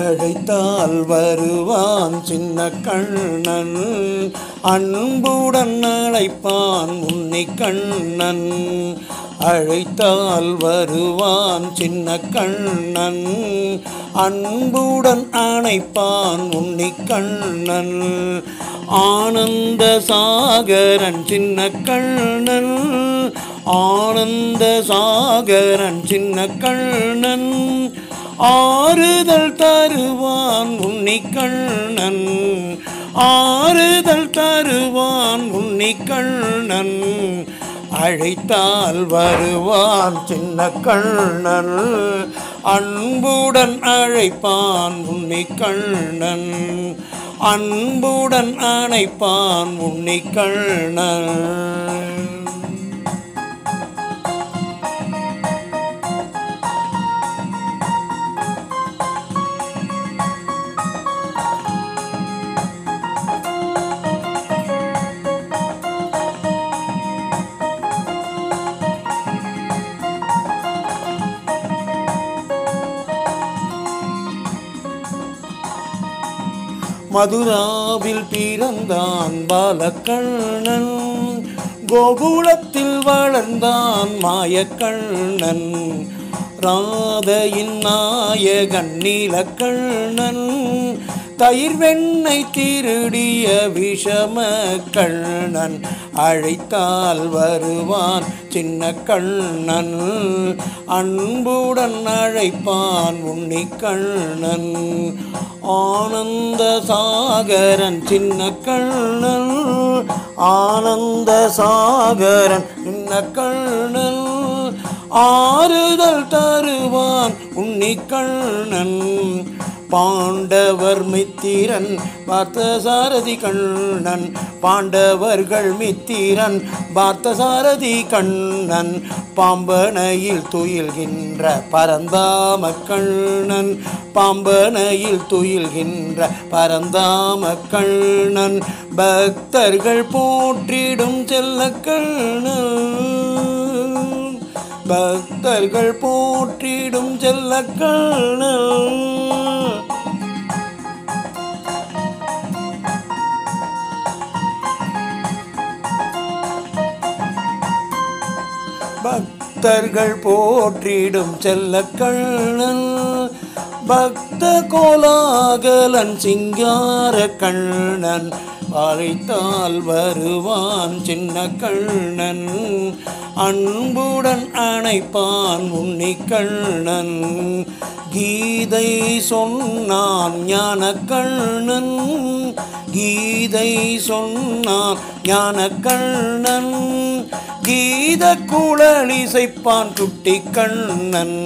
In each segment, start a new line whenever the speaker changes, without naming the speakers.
அழைத்தால் வருவான் சின்ன கண்ணன் அன்புடன் அழைப்பான் உன்னை கண்ணன் அழைத்தால் வருவான் சின்ன கண்ணன் அன்புடன் அணைப்பான் உன்னை கண்ணன் ஆனந்த சாகரன் சின்ன கண்ணன் ஆனந்த சாகரன் சின்ன கண்ணன் ஆறுதல் தருவான் உன்னி கண்ணன் ஆறுதல் தருவான் உன்னி கண்ணன் அழைத்தால் வருவான் சின்ன கண்ணன் அன்புடன் அழைப்பான் உன்னி கண்ணன் அன்புடன் அணைப்பான் உன்னி கண்ணன் மதுராவில் பிறந்தான் பாலக்கண்ணன் கோகுலத்தில் வளர்ந்தான் மாயக்கண்ணன் ராதையின் நாயகன் நீலக்கண்ணன் தயிர் வெண்ணெய் திருடிய விஷம கண்ணன் அழைத்தால் வருவான் சின்ன கண்ணன் அன்புடன் அழைப்பான் உன்னி கண்ணன் ஆனந்த சாகரன் சின்ன கண்ணன் ஆனந்த சாகரன் சின்ன கண்ணன் ஆறுதல் தருவான் உன்னி கண்ணன் பாண்டவர் மித்திரன் பார்த்த சாரதி கண்ணன் பாண்டவர்கள் மித்திரன் பார்த்த சாரதி கண்ணன் பாம்பனையில் துயில்கின்ற பரந்தாம கண்ணன் பாம்பனையில் துயில்கின்ற பரந்தாம கண்ணன் பக்தர்கள் போற்றிடும் செல்ல கண்ணன் பக்தர்கள் போற்றிடும் செல்ல கண்ணன் பக்தர்கள் போற்றிடும் செல்ல கண்ணன் பக்த கோலாகலன் சிங்கார கண்ணன் அழைத்தால் வருவான் சின்ன கண்ணன் அன்புடன் அணைப்பான் உன்னி கண்ணன் கீதை சொன்னான் ஞான கண்ணன் கீதை சொன்னான் ஞான கண்ணன் கீத குழலிசைப்பான் குட்டி கண்ணன்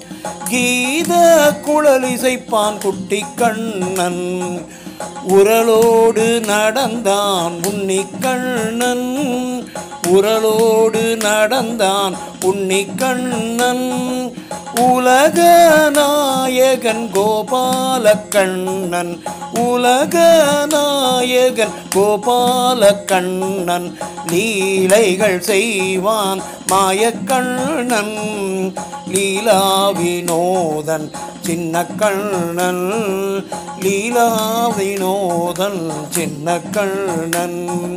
கீத குழலிசைப்பான் குட்டி கண்ணன் உரலோடு நடந்தான் உன்னி கண்ணன் உரலோடு நடந்தான் உன்னி கண்ணன் உலக நாயகன் கோபால கண்ணன் உலக நாயகன் கோபால கண்ணன் லீலைகள் செய்வான் மாயக்கண்ணன் லீலா வினோதன் சின்ன கண்ணன் லீலா வினோதன் சின்ன கண்ணன்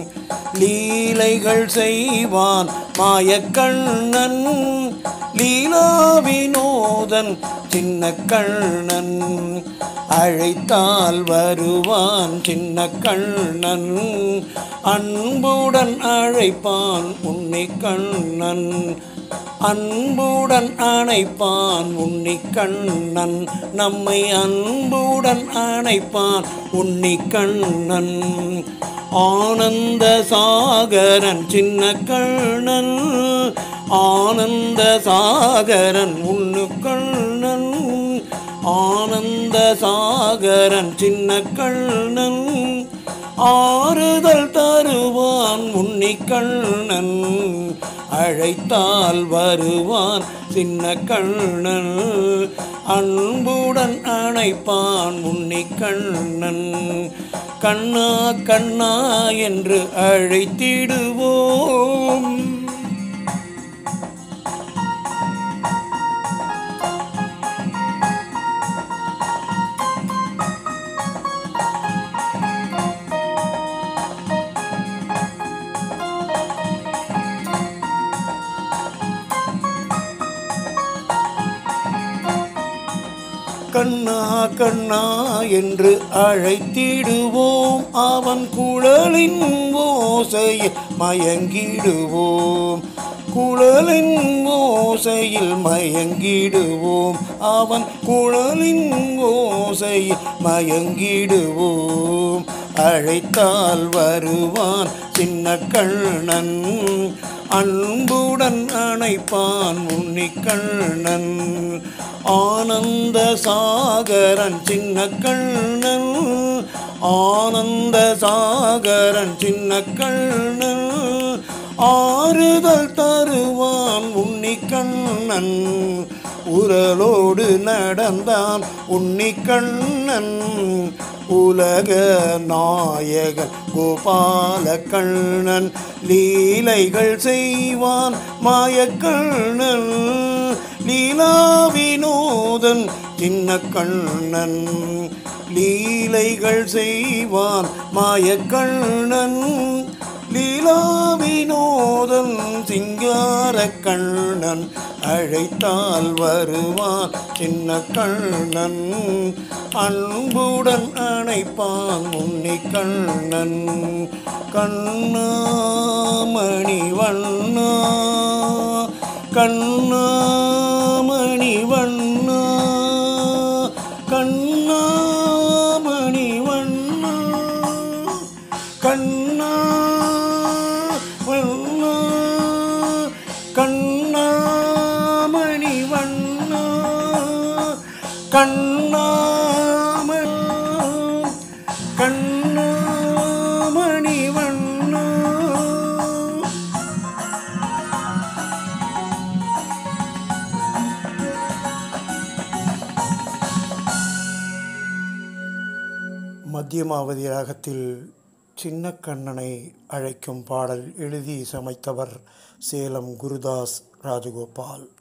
லீலைகள் செய்வான் மாயக்கண்ணன் லீலா வினோதன் சின்ன கண்ணன் அழைத்தால் வருவான் சின்ன கண்ணன் அன்புடன் அழைப்பான் உன்னை கண்ணன் அன்புடன் அணைப்பான் உன்னி கண்ணன் நம்மை அன்புடன் அணைப்பான் உன்னி கண்ணன் ஆனந்த சாகரன் சின்ன கண்ணன் ஆனந்த சாகரன் உன்னு கண்ணன் ஆனந்த சாகரன் சின்ன கண்ணன் ஆறுதல் தருவான் உன்னி கண்ணன் அழைத்தால் வருவான் சின்ன கண்ணன் அன்புடன் அணைப்பான் உன்னி கண்ணன் கண்ணா கண்ணா என்று அழைத்திடுவோம் கண்ணா கண்ணா என்று அழைத்திடுவோம் அவன் குழலின் ஓசையில் மயங்கிடுவோம் குழலின் ஓசையில் மயங்கிடுவோம் அவன் குழலின் ஓசையில் மயங்கிடுவோம் அழைத்தால் வருவான் சின்ன கண்ணன் அன்புடன் அணைப்பான் உன்னிக்கண்ணன் ஆனந்த சாகரன் சின்ன கண்ணன் ஆனந்த சாகரன் சின்ன கண்ணன் ஆறுதல் தருவான் உன்னிக்கண்ணன் உரலோடு நடந்தான் உன்னிக்கண்ணன் உலக நாயகன் கோபால கண்ணன் லீலைகள் செய்வான் மாயக்கண்ணன் லீலா வினோதன் சின்ன கண்ணன் லீலைகள் செய்வான் மாயக்கண்ணன் லீலா வினோதன் சிங்கார கண்ணன் அழைத்தால் வருவான் சின்ன கண்ணன் அன்புடன் அணைப்பான் உன்னை கண்ணன் கண்ணாமணி வண்ணா கண்ணாமணி வண்ணா கண்ணாமணி வண்ணா கண்ணா வண்ணா கண்ணாமணி வண்ணா கண்ணாமணி கண்ணாமணி வண்ணா மத்தியமாவதி ராகத்தில் சின்ன கண்ணனை அழைக்கும் பாடல் எழுதி சமைத்தவர் சேலம் குருதாஸ் ராஜகோபால்